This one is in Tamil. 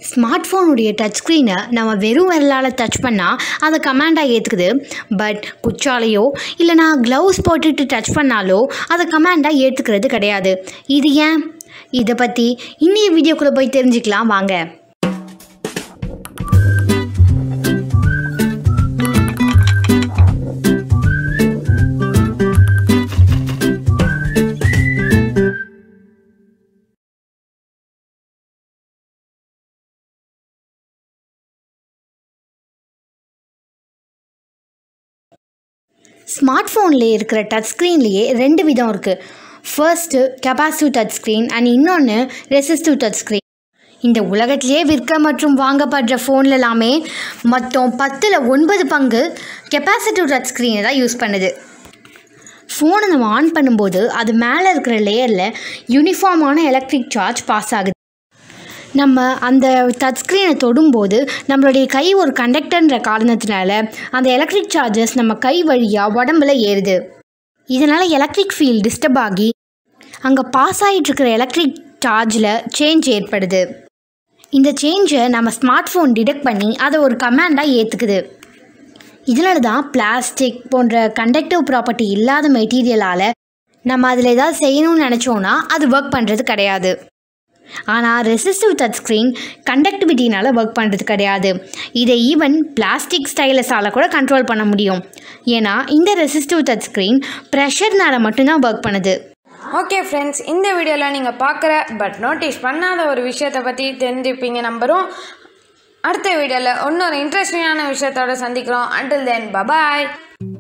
ஸ்மார்ட் ஃபோனுடைய டச் ஸ்க்ரீனை நம்ம வெறும் விரலால் டச் பண்ணால் அதை கமாண்டாக ஏற்றுக்குது பட் குச்சாலேயோ இல்லைனா க்ளவுஸ் போட்டுட்டு டச் பண்ணாலோ அதை கமாண்டாக ஏற்றுக்கிறது கிடையாது இது ஏன் இதை பற்றி இன்னைய வீடியோக்குள்ளே போய் தெரிஞ்சுக்கலாம் வாங்க ஸ்மார்ட் ஃபோனில் இருக்கிற டச் ஸ்க்ரீன்லேயே ரெண்டு விதம் இருக்குது first capacitive touch screen and இன்னொன்று ரெசிஸ்டிவ் டச் ஸ்க்ரீன் இந்த உலகத்திலே விற்க மற்றும் வாங்கப்படுற ஃபோன்ல எல்லாமே மொத்தம் பத்தில் ஒன்பது பங்கு கெப்பாசிட்டிவ் டச் ஸ்க்ரீனை தான் யூஸ் பண்ணுது ஃபோனை நம்ம ஆன் பண்ணும்போது அது மேலே இருக்கிற லேயரில் யூனிஃபார்மான எலக்ட்ரிக் சார்ஜ் பாஸ் ஆகுது நம்ம அந்த டச் ஸ்க்ரீனை தொடும்போது நம்மளுடைய கை ஒரு கண்டக்டர்ன்ற காரணத்தினால அந்த எலக்ட்ரிக் சார்ஜஸ் நம்ம கை வழியாக உடம்புல ஏறுது இதனால் எலக்ட்ரிக் ஃபீல்ட் டிஸ்டர்ப் ஆகி அங்கே பாஸ் ஆகிட்டுருக்கிற எலக்ட்ரிக் சார்ஜில் சேஞ்ச் ஏற்படுது இந்த சேஞ்சை நம்ம ஸ்மார்ட் ஃபோன் டிடெக்ட் பண்ணி அதை ஒரு கமாண்டாக ஏற்றுக்குது இதனால தான் பிளாஸ்டிக் போன்ற கண்டக்டிவ் ப்ராப்பர்ட்டி இல்லாத மெட்டீரியலால் நம்ம அதில் ஏதாவது செய்யணும்னு நினச்சோன்னா அது ஒர்க் பண்ணுறது கிடையாது ஆனால் ரெசிஸ்டிவ் டச் ஸ்க்ரீன் கண்டக்டிவிட்டினால் ஒர்க் பண்ணுறது கிடையாது இதை ஈவன் பிளாஸ்டிக் ஸ்டைலஸால் கூட கண்ட்ரோல் பண்ண முடியும் ஏன்னா இந்த ரெசிஸ்டிவ் டச் ஸ்க்ரீன் ப்ரெஷர்னால் மட்டும்தான் ஒர்க் பண்ணுது ஓகே ஃப்ரெண்ட்ஸ் இந்த வீடியோவில் நீங்கள் பார்க்குற பட் நோட்டீஸ் பண்ணாத ஒரு விஷயத்தை பற்றி தெரிஞ்சுப்பீங்க நம்புகிறோம் அடுத்த வீடியோவில் இன்னொரு இன்ட்ரெஸ்டிங்கான விஷயத்தோட சந்திக்கிறோம் அண்டில் தென் பபாய்